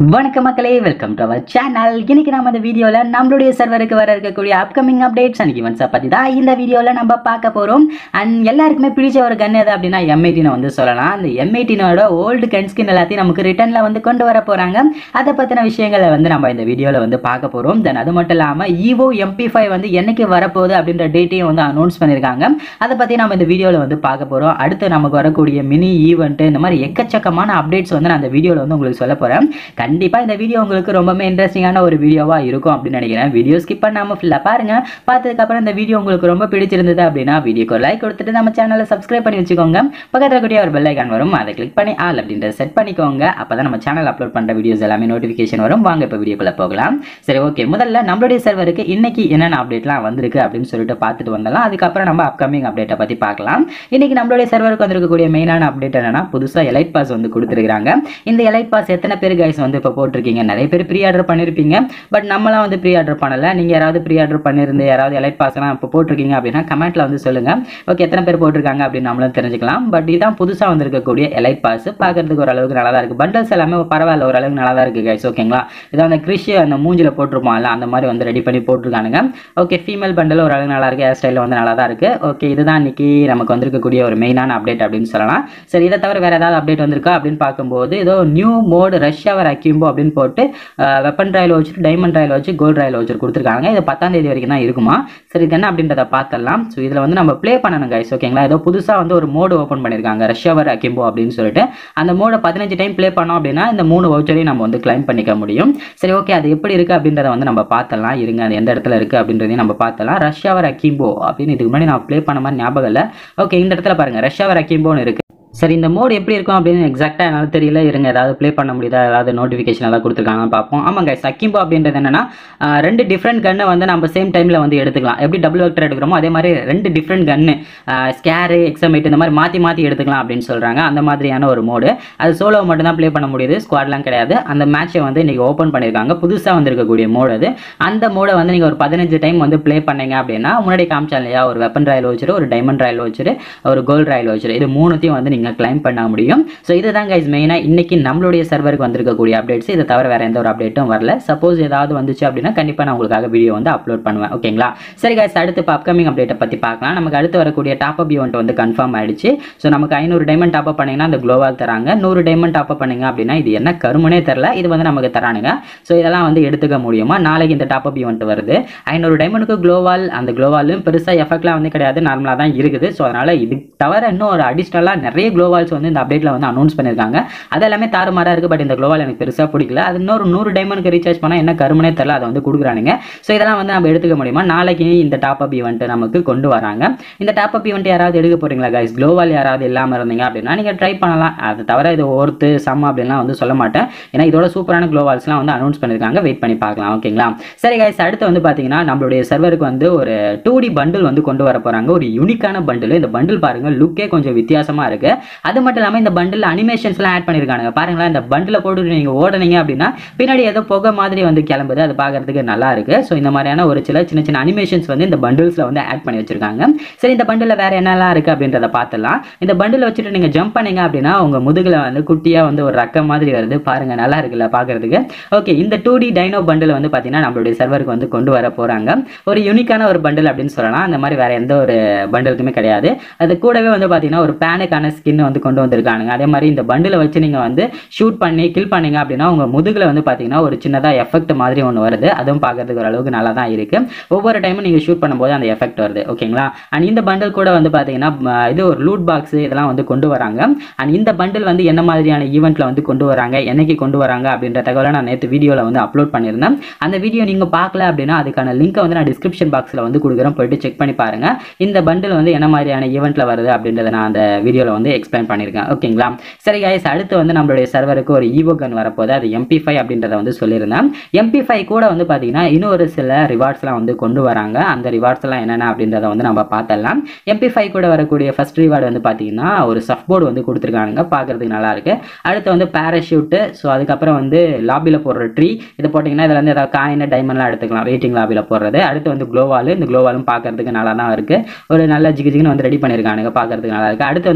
வணக்கம் மக்களே welcome to our channel இன்னைக்கு நம்ம இந்த வீடியோவில் நம்மளுடைய சர்வருக்கு வர இருக்கக்கூடிய அப்கமிங் அப்டேட்ஸ் அண்ட் ஈவெண்ட்ஸை பற்றி தான் இந்த வீடியோவில் நம்ம பார்க்க போகிறோம் அண்ட் எல்லாருக்குமே பிடிச்ச ஒரு கன் எது அப்படின்னா எம்ஐடினை வந்து சொல்லலாம் அந்த எம்ஐடினோட ஓல்டு கன் ஸ்கின் எல்லாத்தையும் நமக்கு ரிட்டர்னில் வந்து கொண்டு வர போகிறாங்க அதை பற்றின விஷயங்களை வந்து நம்ம இந்த வீடியோவில் வந்து பார்க்க போகிறோம் தென் அது மட்டும் இல்லாமல் ஈவோ எம்பி ஃபைவ் வந்து என்னைக்கு வரப்போகுது அப்படின்ற டேட்டையும் வந்து அனௌன்ஸ் பண்ணியிருக்காங்க அதை பற்றி நம்ம இந்த வீடியோவில் வந்து பார்க்க போகிறோம் அடுத்து நமக்கு வரக்கூடிய மினி ஈவெண்ட்டு இந்த மாதிரி எக்கச்சக்கமான அப்டேட்ஸ் வந்து நான் அந்த வீடியோவில் வந்து உங்களுக்கு சொல்ல போகிறேன் கண்டிப்பாக இந்த வீடியோ உங்களுக்கு ரொம்பவே இன்ட்ரெஸ்டிங்கான ஒரு வீடியோவாக இருக்கும் அப்படின்னு நினைக்கிறேன் வீடியோ ஸ்கிப் பண்ணாமல் ஃபுல்லாக பாருங்கள் பார்த்ததுக்கப்புறம் இந்த வீடியோ உங்களுக்கு ரொம்ப பிடிச்சிருந்தது அப்படின்னா வீடியோக்கு லைக் கொடுத்துட்டு நம்ம சேனலை சப்ஸ்கிரைப் பண்ணி வச்சுக்கோங்க பக்கத்தில் கூடிய ஒரு பெல் ஐக்கான் வரும் அதை கிளிக் பண்ணி ஆல் அப்படின்றத செட் பண்ணிக்கோங்க அப்போ தான் நம்ம சேனல் அப்லோட் பண்ணுற வீடியோஸ் எல்லாமே நோட்டிஃபிகேஷன் வரும் வாங்க இப்போ வீடியோக்குள்ளே போகலாம் சரி ஓகே முதல்ல நம்மளுடைய சர்வருக்கு இன்னைக்கு என்னென்ன அப்டேட்லாம் வந்திருக்கு அப்படின்னு சொல்லிட்டு பார்த்துட்டு வந்தலாம் அதுக்கப்புறம் நம்ம அப்கமிங் அப்டேட்டை பற்றி பார்க்கலாம் இன்னைக்கு நம்மளுடைய சர்வருக்கு வந்திருக்கக்கூடிய மெயினான அப்டேட் என்னன்னா புதுசாக எலைட் பாஸ் வந்து கொடுத்துருக்காங்க இந்த எலைட் பாஸ் எத்தனை பேர் கைஸ் வந்து இப்போ போட்டிருக்கீங்க நிறைய பேர் ப்ரீ ஆர்டர் பண்ணியிருப்பீங்க பட் நம்மளாம் வந்து ப்ரீ ஆர்டர் பண்ணல நீங்கள் யாராவது ப்ரீ ஆர்டர் பண்ணியிருந்து யாராவது எலைட் பாஸ்லாம் இப்போ போட்டிருக்கீங்க அப்படின்னா கமெண்ட்டில் வந்து சொல்லுங்கள் ஓகே எத்தனை பேர் போட்டிருக்காங்க அப்படின்னு நம்மளும் தெரிஞ்சுக்கலாம் பட் இதான் புதுசாக வந்திருக்கக்கூடிய எலைட் பாஸ் பார்க்கறதுக்கு ஓரளவுக்கு நல்லா தான் இருக்குது பண்டல்ஸ் எல்லாமே பரவாயில்ல ஓரளவுக்கு நல்லா தான் இருக்குது கைஸ் ஓகேங்களா இதான் அந்த கிறிஷ் அந்த மூஞ்சில் போட்டிருப்போம்ல அந்த மாதிரி வந்து ரெடி பண்ணி போட்டிருக்கானுங்க ஓகே ஃபீமேல் பண்டல் ஓரளவுக்கு நல்லா இருக்குது ஹேர் ஸ்டைலில் வந்து நல்லா தான் இருக்குது ஓகே இதுதான் இன்னைக்கு நமக்கு வந்திருக்கக்கூடிய ஒரு மெயினான அப்டேட் அப்படின்னு சொல்லலாம் சரி இதை தவிர வேறு ஏதாவது அப்டேட் வந்திருக்கா அப்படின்னு பார்க்கும்போது ஏதோ new mode rush hour akimbo அப்படின்னு போட்டு வெப்பன் ட்ரையல் வச்சுட்டு டைமண்ட் ட்ரையல் வச்சு கோல்ட் ட்ரையல் வச்சு கொடுத்துருக்காங்க இது பத்தாம் தேதி வரைக்கும் தான் இருக்குமா சரி இது என்ன அப்படின்றத பார்த்தலாம் ஸோ இதில் வந்து நம்ம ப்ளே பண்ணணும் கைஸ் ஓகேங்களா ஏதோ புதுசாக வந்து ஒரு மோடு ஓப்பன் பண்ணியிருக்காங்க ரஷ் அவர் அக்கிம்போ அப்படின்னு சொல்லிட்டு அந்த மோடை பதினஞ்சு டைம் ப்ளே பண்ணோம் அப்படின்னா இந்த மூணு வவுச்சரையும் நம்ம வந்து கிளைம் பண்ணிக்க முடியும் சரி ஓகே அது எப்படி இருக்குது அப்படின்றத வந்து நம்ம பார்த்தலாம் இருங்க அது எந்த இடத்துல இருக்குது அப்படின்றதையும் நம்ம பார்த்தலாம் ரஷ் அவர் அக்கிம்போ அப்படின்னு இதுக்கு முன்னாடி நான் ப்ளே பண்ண மாதிரி ஞாபகம் இல்லை ஓகே இந்த இடத்துல பாருங்கள் ரஷ் அவர் அக்கிம்போன்னு இருக்குது சரி இந்த மோடு எப்படி இருக்கும் அப்படின்னு எக்ஸாக்டாக என்னால் தெரியல இருங்க ஏதாவது ப்ளே பண்ண முடியுதா ஏதாவது நோட்டிஃபிகேஷன் ஏதாவது கொடுத்துருக்காங்கன்னு பார்ப்போம் ஆமாங்க சக்கிம்போ அப்படின்றது என்னன்னா ஆஹ் ரெண்டு டிஃப்ரெண்ட் கன்னை வந்து நம்ம சேம் டைமில் வந்து எடுத்துக்கலாம் எப்படி டபுள் வெக்டர் எடுக்கிறோமோ அதே மாதிரி ரெண்டு டிஃப்ரெண்ட் கன்னு ஸ்கேரு எக்ஸமைட் இந்த மாதிரி மாற்றி மாற்றி எடுத்துக்கலாம் அப்படின்னு சொல்கிறாங்க அந்த மாதிரியான ஒரு மோடு அது சோலோ மட்டும் தான் ப்ளே பண்ண முடியுது ஸ்குவாட்லாம் கிடையாது அந்த மேட்ச்சை வந்து இன்றைக்கி ஓப்பன் பண்ணியிருக்காங்க புதுசாக வந்திருக்கக்கூடிய மோடு அது அந்த மோடை வந்து நீங்கள் ஒரு பதினஞ்சு டைம் வந்து ப்ளே பண்ணீங்க அப்படின்னா முன்னாடி காமிச்சா இல்லையா ஒரு வெப்பன் ராயல் வச்சுட்டு ஒரு டைமண்ட் ராயல் வச்சுட்டு ஒரு கோல்ட் ராயல் வச்சுட்டு இது மூணுத்தையும் வந்து நீங்கள் கிளைம் பண்ண முடியும் ஸோ இதுதான் கைஸ் மெயினாக இன்னைக்கு நம்மளுடைய சர்வருக்கு வந்திருக்கக்கூடிய அப்டேட்ஸ் இதை தவிர வேறு எந்த ஒரு அப்டேட்டும் வரல சப்போஸ் ஏதாவது வந்துச்சு அப்படின்னா கண்டிப்பாக நான் உங்களுக்காக வீடியோ வந்து அப்லோட் பண்ணுவேன் ஓகேங்களா சரி கைஸ் அடுத்து இப்போ அப்கமிங் அப்டேட்டை பற்றி பார்க்கலாம் நமக்கு அடுத்து வரக்கூடிய டாப் அப் ஈவெண்ட் வந்து கன்ஃபார்ம் ஆயிடுச்சு ஸோ நமக்கு ஐநூறு டைமண்ட் டாப் அப் பண்ணிங்கன்னா அந்த க்ளோவால் தராங்க நூறு டைமண்ட் டாப் அப் பண்ணீங்க அப்படின்னா இது என்ன கருமனே தெரில இது வந்து நமக்கு தரானுங்க ஸோ இதெல்லாம் வந்து எடுத்துக்க முடியுமா நாளைக்கு இந்த டாப் அப் ஈவெண்ட் வருது ஐநூறு டைமண்டுக்கு க்ளோவால் அந்த க்ளோவாலும் பெருசாக எஃபெக்ட்லாம் வந்து கிடையாது நார்மலாக தான் இருக்குது ஸோ அதனால் இது தவிர இன்னும் ஒரு அடிஷ்னலாக நிறைய க்ளோவால்ஸ் வந்து இந்த அப்டேட்டில் வந்து அனௌன்ஸ் பண்ணியிருக்காங்க அது எல்லாமே தாறுமாறாக இருக்குது பட் இந்த க்ளோவால் எனக்கு பெருசாக பிடிக்கல அது இன்னொரு நூறு டைமண்ட்க்கு ரீசார்ஜ் பண்ணால் என்ன கருமனே தெரில அதை வந்து கொடுக்குறானுங்க ஸோ இதெல்லாம் வந்து நம்ம எடுத்துக்க முடியுமா நாளைக்கு இந்த டாப் அப் ஈவெண்ட் நமக்கு கொண்டு வராங்க இந்த டாப் அப் ஈவெண்ட் யாராவது எடுக்க போகிறீங்களா கைஸ் க்ளோவால் யாராவது இல்லாமல் இருந்தீங்க அப்படின்னா நீங்கள் ட்ரை பண்ணலாம் அது தவிர இது ஒர்த்து சம் அப்படின்லாம் வந்து சொல்ல மாட்டேன் ஏன்னா இதோட சூப்பரான க்ளோவால்ஸ்லாம் வந்து அனௌன்ஸ் பண்ணியிருக்காங்க வெயிட் பண்ணி பார்க்கலாம் ஓகேங்களா சரி கைஸ் அடுத்து வந்து பார்த்தீங்கன்னா நம்மளுடைய சர்வருக்கு வந்து ஒரு டூ டி பண்டில் வந்து கொண்டு வர போகிறாங்க ஒரு யூனிக்கான பண்டில் இந்த பண்டில் பாருங்க லுக்கே கொஞ்சம் வித்தியாசமாக இருக்கு அது மட்டும் இல்லாமல் இந்த பண்டில் அனிமேஷன்ஸ்லாம் ஆட் பண்ணியிருக்காங்க பாருங்களேன் இந்த பண்டில் போட்டு நீங்கள் ஓடுனீங்க அப்படின்னா பின்னாடி ஏதோ புகை மாதிரி வந்து கிளம்புது அது பார்க்கறதுக்கு நல்லா இருக்கு ஸோ இந்த மாதிரியான ஒரு சில சின்ன சின்ன அனிமேஷன்ஸ் வந்து இந்த பண்டில்ஸில் வந்து ஆட் பண்ணி வச்சிருக்காங்க சரி இந்த பண்டில் வேற என்னெல்லாம் இருக்கு அப்படின்றத பார்த்துலாம் இந்த பண்டில் வச்சுட்டு நீங்கள் ஜம்ப் பண்ணீங்க அப்படின்னா உங்க முதுகில் வந்து குட்டியாக வந்து ஒரு ரக்கம் மாதிரி வருது பாருங்க நல்லா இருக்குல்ல பார்க்கறதுக்கு ஓகே இந்த டூ டி டைனோ பண்டில் வந்து பார்த்தீங்கன்னா நம்மளுடைய சர்வருக்கு வந்து கொண்டு வர போறாங்க ஒரு யூனிக்கான ஒரு பண்டில் அப்படின்னு சொல்லலாம் அந்த மாதிரி வேற எந்த ஒரு பண்டிலுக்குமே கிடையாது அது கூடவே வந்து பார்த்தீங்கன்னா ஒரு பேனுக்கான ஸ்கின் வந்து கொண்டு வந்திருக்கானுங்க அதே மாதிரி இந்த பண்டிலை வச்சு நீங்கள் வந்து ஷூட் பண்ணி கில் பண்ணீங்க அப்படின்னா உங்கள் முதுகில் வந்து பார்த்தீங்கன்னா ஒரு சின்னதாக எஃபெக்ட் மாதிரி ஒன்று வருது அதுவும் பார்க்கறதுக்கு ஓரளவுக்கு நல்லா தான் இருக்கு ஒவ்வொரு டைமும் நீங்கள் ஷூட் பண்ணும்போது அந்த எஃபெக்ட் வருது ஓகேங்களா அண்ட் இந்த பண்டில் கூட வந்து பார்த்தீங்கன்னா ம, இது ஒரு லூட் பாக்ஸ் இதெல்லாம் வந்து கொண்டு வராங்க அண்ட் இந்த பண்டில் வந்து என்ன மாதிரியான ஈவெண்ட்டில் வந்து கொண்டு வராங்க என்னைக்கு கொண்டு வராங்க அப்படின்ற தகவலை நான் நேற்று வீடியோவில் வந்து அப்லோட் பண்ணியிருந்தேன் அந்த வீடியோ நீங்கள் பார்க்கல அப்படின்னா அதுக்கான லிங்கை வந்து நான் டிஸ்கிரிப்ஷன் பாக்ஸில் வந்து கொடுக்குறேன் போயிட்டு செக் பண்ணி பாருங்க இந்த பண்டில் வந்து என்ன மாதிரியான ஈவெண்ட்டில் வருது அப்படின்றத நான் அந்த வீடியோவில் வந்து எக்ஸ்பிளைன் பண்ணியிருக்கேன் ஓகேங்களா சரி கைஸ் அடுத்து வந்து நம்மளுடைய சர்வருக்கு ஒரு ஈவோ கன் வரப்போது அது எம்பி ஃபைவ் அப்படின்றத வந்து சொல்லியிருந்தேன் எம்பி ஃபைவ் கூட வந்து பார்த்தீங்கன்னா இன்னொரு சில ரிவார்ட்ஸ்லாம் வந்து கொண்டு வராங்க அந்த ரிவார்ட்ஸ் எல்லாம் என்னென்ன அப்படின்றத வந்து நம்ம பார்த்தலாம் எம்பி ஃபைவ் கூட வரக்கூடிய ஃபர்ஸ்ட் ரிவார்டு வந்து பார்த்தீங்கன்னா ஒரு சஃப் போர்டு வந்து கொடுத்துருக்காங்க பார்க்கறதுக்கு நல்லா இருக்கு அடுத்து வந்து பேராஷூட்டு ஸோ அதுக்கப்புறம் வந்து லாபியில் போடுற ட்ரீ இதை போட்டிங்கன்னா இதில் வந்து ஏதாவது காயின் டைமண்ட்லாம் எடுத்துக்கலாம் வெயிட்டிங் லாபியில் போடுறது அடுத்து வந்து க்ளோவால் இந்த க்ளோவாலும் பார்க்கறதுக்கு நல்லா தான் இருக்கு ஒரு நல்ல ஜிகு ஜிகுன்னு வந்து ரெடி பண்ணியிருக்கானுங்க பார்க்கறதுக்கு நல்லா இருக்கு அடுத்து வந்து பார்த்தீங்கன்னா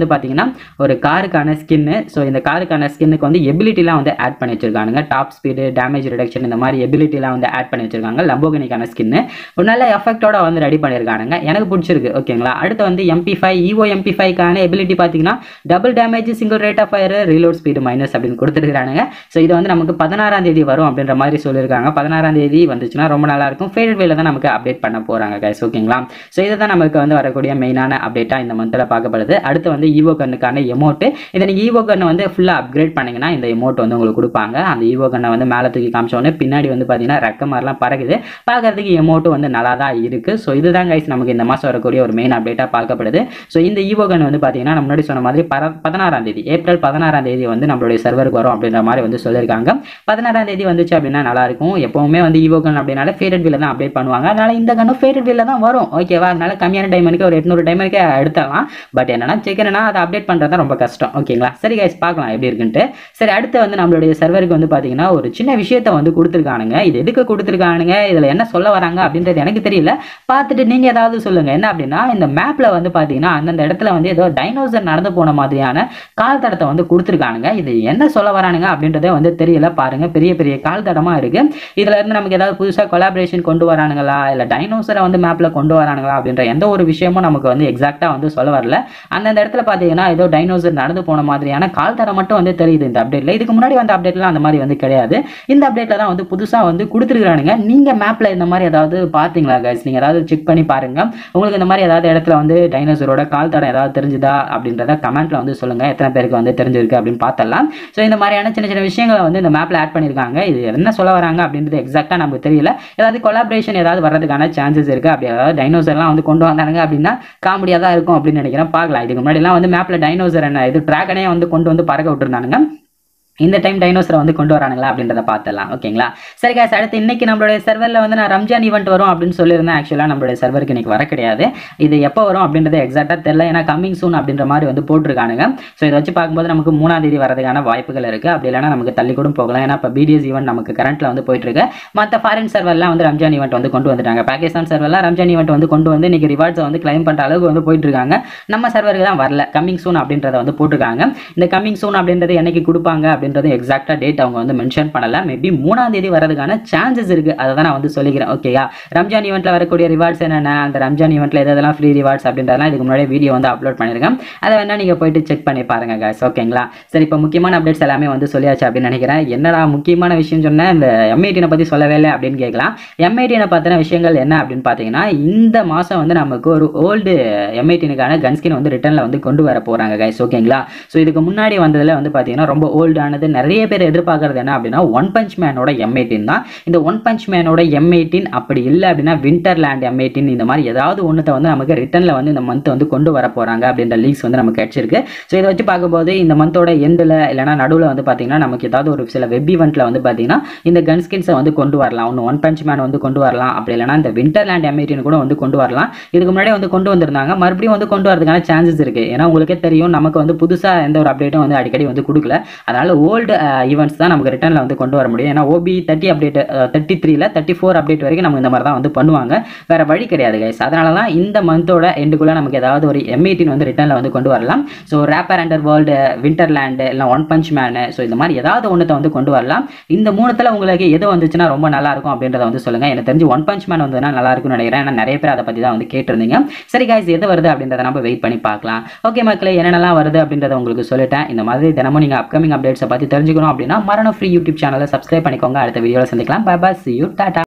ஒரு காருக்கான ஸ்கின்னு ஸோ இந்த காருக்கான ஸ்கின்னுக்கு வந்து எபிலிட்டிலாம் வந்து ஆட் பண்ணி வச்சிருக்காங்க டாப் ஸ்பீடு டேமேஜ் ரிடக்ஷன் இந்த மாதிரி எபிலிட்டிலாம் வந்து ஆட் பண்ணி வச்சிருக்காங்க லம்போகினிக்கான ஸ்கின்னு ஒரு நல்ல எஃபெக்டோட வந்து ரெடி பண்ணியிருக்காங்க எனக்கு பிடிச்சிருக்கு ஓகேங்களா அடுத்து வந்து எம்பி ஃபைவ் இஓ எம்பி ஃபைவ்க்கான எபிலிட்டி பார்த்தீங்கன்னா double damage single rate of fire reload speed minus அப்படின்னு கொடுத்துருக்கானுங்க ஸோ இது வந்து நமக்கு பதினாறாம் தேதி வரும் அப்படின்ற மாதிரி சொல்லியிருக்காங்க பதினாறாம் தேதி வந்துச்சுன்னா ரொம்ப நல்லா இருக்கும் ஃபேவரட் வேல தான் நமக்கு அப்டேட் பண்ண போகிறாங்க கைஸ் ஓகேங்களா ஸோ இதை தான் நமக்கு வந்து வரக்கூடிய மெயினான அப்டேட்டாக இந்த மந்தில் பார்க்கப்படுது அடுத்து வந்து ஈவோ கண்ணுக்கான எமௌண்ட்டு இதை நீங்கள் ஈவோ கண்ணை வந்து ஃபுல்லாக அப்கிரேட் பண்ணீங்கன்னா இந்த எமௌண்ட் வந்து உங்களுக்கு கொடுப்பாங்க அந்த ஈவோ கண்ணை வந்து மேலே தூக்கி காமிச்சோடனே பின்னாடி வந்து பார்த்தீங்கன்னா ரெக்க மாதிரிலாம் பறகுது பார்க்கறதுக்கு எமௌண்ட்டும் வந்து நல்லா தான் இருக்குது ஸோ இதுதான் கைஸ் நமக்கு இந்த மாதம் வரக்கூடிய ஒரு மெயின் அப்டேட்டாக பார்க்கப்படுது ஸோ இந்த ஈவோ கன் வந்து பார்த்தீங்கன்னா நம்ம முன்னாடி சொன்ன மாதிரி பர பதினாறாம் தேதி ஏப்ரல் பதினாறாம் தேதி வந்து நம்மளுடைய சர்வருக்கு வரும் அப்படின்ற மாதிரி வந்து சொல்லியிருக்காங்க பதினாறாம் தேதி வந்துச்சு அப்படின்னா நல்லா இருக்கும் எப்பவுமே வந்து ஈவோ கன் அப்படின்னால ஃபேவரட் வீல தான் அப்டேட் பண்ணுவாங்க அதனால இந்த கன்னும் ஃபேவரட் வீல தான் வரும் ஓகேவா அதனால கம்மியான டைமனுக்கு ஒரு எட்நூறு டைமனுக்கு எடுத்துடலாம் பட் என்னன்னா சிக்கனா அதை அப்டேட் பண்ணுறது தான் ரொம்ப கஷ்டம் ஓகேங்களா சரி கைஸ் பார்க்கலாம் எப்படி இருக்குன்ட்டு சரி அடுத்து வந்து நம்மளுடைய சர்வருக்கு வந்து பார்த்தீங்கன்னா ஒரு சின்ன விஷயத்தை வந்து கொடுத்துருக்கானுங்க இது எதுக்கு கொடுத்துருக்கானுங்க இதில் என்ன சொல்ல வராங்க அப்படின்றது எனக்கு தெரியல பார்த்துட்டு நீங்கள் ஏதாவது சொல்லுங்கள் என்ன அப்படின்னா இந்த மேப்பில் வந்து பார்த்தீங்கன்னா அந்தந்த இடத்துல வந்து ஏதோ டைனோசர் நடந்து போன மாதிரியான கால் தடத்தை வந்து கொடுத்துருக்கானுங்க இது என்ன சொல்ல வரானுங்க அப்படின்றதே வந்து தெரியல பாருங்க பெரிய பெரிய கால் தடமாக இருக்கு இதுல இருந்து நமக்கு ஏதாவது புதுசாக கொலாபரேஷன் கொண்டு வரானுங்களா இல்லை டைனோசரை வந்து மேப்பில் கொண்டு வரானுங்களா அப்படின்ற எந்த ஒரு விஷயமும் நமக்கு வந்து எக்ஸாக்டாக வந்து சொல்ல வரல அந்தந்த இடத்துல பார்த்தீங்கன்னா ஏதோ டைனோசர் நடந்து போன மாதிரியான கால் தடம் மட்டும் வந்து தெரியுது இந்த அப்டேட்ல இதுக்கு முன்னாடி வந்த அப்டேட்லாம் அந்த மாதிரி வந்து கிடையாது இந்த அப்டேட்ல தான் வந்து புதுசாக வந்து கொடுத்துருக்கானுங்க நீங்க மேப்ல இந்த மாதிரி ஏதாவது பார்த்தீங்களா கைஸ் நீங்க ஏதாவது செக் பண்ணி பாருங்க உங்களுக்கு இந்த மாதிரி ஏதாவது இடத்துல வந்து டைனோசரோட கால் தடம் ஏதாவது தெரிஞ்சுதா அப்படின்றத கமெண்ட்ல வந்து சொல்லுங்க எத்தனை பேருக்கு வந்து தெரிஞ்சிருக்கு அப்படின்னு பார்த்தலாம் ஸோ இந்த மாதிரியான சின்ன சின்ன விஷயங்களை வந்து இந்த மேப்ல ஆட் பண்ணியிருக்காங்க இது என்ன சொல்ல வராங்க அப்படின்றது எக்ஸாக்டா நமக்கு தெரியல ஏதாவது கொலாபரேஷன் ஏதாவது வர்றதுக்கான சான்சஸ் இருக்கு அப்படி ஏதாவது டைனோசர்லாம் வந்து கொண்டு வந்தாங்க அப்படின்னா காமெடியாக தான் இருக்கும் அப்படின்னு நினைக்கிறேன் பார்க்கலாம் இதுக்கு முன்னாடிலாம் வந்து மேப்ல டைனோசர் என்ன இது ட்ராகனே வந்து கொண்டு வந்து பறக்க விட்டுருந்தானுங்க இந்த டைம் டைனோசரை வந்து கொண்டு வரானுங்களா அப்படின்றத பார்த்துடலாம் ஓகேங்களா சரி guys அடுத்து இன்னைக்கு நம்மளுடைய சர்வரில் வந்து நான் ரம்ஜான் ஈவெண்ட் வரும் அப்படின்னு சொல்லியிருந்தேன் ஆக்சுவலாக நம்மளுடைய சர்வருக்கு இன்னைக்கு வர கிடையாது இது எப்போ வரும் அப்படின்றது எக்ஸாக்டாக தெரியல ஏன்னா கம்மிங் சூன் அப்படின்ற மாதிரி வந்து போட்டிருக்கானுங்க ஸோ இதை வச்சு பார்க்கும்போது நமக்கு மூணாம் தேதி வரதுக்கான வாய்ப்புகள் இருக்குது அப்படி இல்லைனா நமக்கு தள்ளி கூட போகலாம் ஏன்னா இப்போ பிடிஎஸ் ஈவெண்ட் நமக்கு கரண்ட்டில் வந்து போயிட்டு இருக்கு மற்ற ஃபாரின் சர்வர்லாம் வந்து ரம்ஜான் ஈவெண்ட் வந்து கொண்டு வந்துட்டாங்க பாகிஸ்தான் சர்வர்லாம் ரம்ஜான் ஈவெண்ட் வந்து கொண்டு வந்து இன்னைக்கு ரிவார்ட்ஸை வந்து கிளைம் பண்ணுற அளவுக்கு வந்து போயிட்டு இருக்காங்க நம்ம சர்வருக்கு தான் வரல கம்மிங் சூன் அப்படின்றத வந்து போட்டிருக்காங்க இந்த கம்மிங் சூன் அப்படின்றது என்னைக்கு கொடுப்பாங்க அப்படின்றது எக்ஸாக்டாக டேட் அவங்க வந்து மென்ஷன் பண்ணல மேபி மூணாம் தேதி வரதுக்கான சான்சஸ் இருக்கு அதை தான் நான் வந்து சொல்லிக்கிறேன் ஓகேயா ரம்ஜான் ஈவெண்ட்ல வரக்கூடிய ரிவார்ட்ஸ் என்னென்ன அந்த ரம்ஜான் ஈவெண்ட்ல எதெல்லாம் ஃப்ரீ ரிவார்ட்ஸ் அப்படின்றதெல்லாம் இதுக்கு முன்னாடி வீடியோ வந்து அப்லோட் பண்ணியிருக்கேன் அதை வேணா நீங்க போயிட்டு செக் பண்ணி பாருங்க guys ஓகேங்களா சரி இப்போ முக்கியமான அப்டேட்ஸ் எல்லாமே வந்து சொல்லியாச்சு அப்படின்னு நினைக்கிறேன் என்னடா முக்கியமான விஷயம் சொன்னேன் இந்த எம்ஐடினை பத்தி சொல்லவே இல்லை அப்படின்னு கேட்கலாம் எம்ஐடினை பத்தின விஷயங்கள் என்ன அப்படின்னு பார்த்தீங்கன்னா இந்த மாசம் வந்து நமக்கு ஒரு ஓல்டு எம்ஐடினுக்கான கன்ஸ்கின் வந்து ரிட்டர்னில் வந்து கொண்டு வர போறாங்க கைஸ் ஓகேங்களா ஸோ இதுக்கு முன்னாடி வந்ததுல வந்து பார்த்தீங்கன்னா ரொம்ப ஓல்டானது நிறைய பேர் எதிர்பார்க்கறது என்ன அப்படின்னா ஒன் பஞ்ச் மேனோட எம் எயிட்டின் தான் இந்த ஒன் பஞ்ச் மேனோட எம் எயிட்டின் அப்படி இல்லை அப்படின்னா விண்டர்லேண்ட் எம் எயிட்டின் இந்த மாதிரி ஏதாவது ஒன்றத்தை வந்து நமக்கு ரிட்டர்னில் வந்து இந்த மந்த் வந்து கொண்டு வர போகிறாங்க அப்படின்ற லீக்ஸ் வந்து நமக்கு கிடைச்சிருக்கு ஸோ இதை வச்சு பார்க்கும்போது இந்த மந்தோட எண்டில் இல்லைனா நடுவில் வந்து பார்த்தீங்கன்னா நமக்கு ஏதாவது ஒரு சில வெப் ஈவெண்ட்டில் வந்து பார்த்தீங்கன்னா இந்த கன் ஸ்கின்ஸை வந்து கொண்டு வரலாம் ஒன்று ஒன் பஞ்ச் மேன் வந்து கொண்டு வரலாம் அப்படி இல்லைனா இந்த விண்டர்லேண்ட் எம் எயிட்டின் கூட வந்து கொண்டு வரலாம் இதுக்கு முன்னாடி வந்து கொண்டு வந்திருந்தாங்க மறுபடியும் வந்து கொண்டு வரதுக்கான சான்சஸ் இருக்குது ஏன்னா உங்களுக்கே தெரியும் நமக்கு வந்து புதுசாக எந்த ஒரு அப்டேட்டும் வந்து அடிக்கடி வந்து கொடுக்கல அதனால ஓல்டு ஈவெண்ட்ஸ் தான் நமக்கு ரிட்டர்னில் வந்து கொண்டு வர முடியும் ஏன்னா ஓபி தேர்ட்டி அப்டேட் தேர்ட்டி த்ரீல தேர்ட்டி ஃபோர் அப்டேட் வரைக்கும் நம்ம இந்த மாதிரி தான் வந்து பண்ணுவாங்க வேற வழி கிடையாது கைஸ் அதனால தான் இந்த மந்தோட எண்டுக்குள்ளே நமக்கு ஏதாவது ஒரு எம் எயிட்டின் வந்து ரிட்டர்னில் வந்து கொண்டு வரலாம் so rapper under world winterland இல்லை ஒன் பஞ்ச் மேனு ஸோ இந்த மாதிரி ஏதாவது ஒன்றத்தை வந்து கொண்டு வரலாம் இந்த மூணுத்தில் உங்களுக்கு எது வந்துச்சுன்னா ரொம்ப நல்லா இருக்கும் அப்படின்றத வந்து சொல்லுங்கள் எனக்கு தெரிஞ்சு ஒன் பஞ்ச் மேன் வந்ததுன்னா நல்லா இருக்கும்னு நினைக்கிறேன் ஏன்னா நிறைய பேர் அதை பற்றி தான் வந்து கேட்டிருந்தீங்க சரி கைஸ் எது வருது அப்படின்றத நம்ம வெயிட் பண்ணி பார்க்கலாம் ஓகே மக்களே என்னென்னலாம் வருது அப்படின்றத உங்களுக்கு சொல்லிட்டேன் இந்த மாதிரி தினமும் நீங்கள் அப்கமிங் அப்டேட்ஸை பற்றி தெரிஞ்சுக்கணும் அப்படின்னா மரணம் ஃப்ரீ யூடியூப் சேனலை சப்ஸ்கிரைப் பண்ணிக்கோங்க அடுத்த வீடியோவில் சந்திக்கலாம் bye bye see you Tata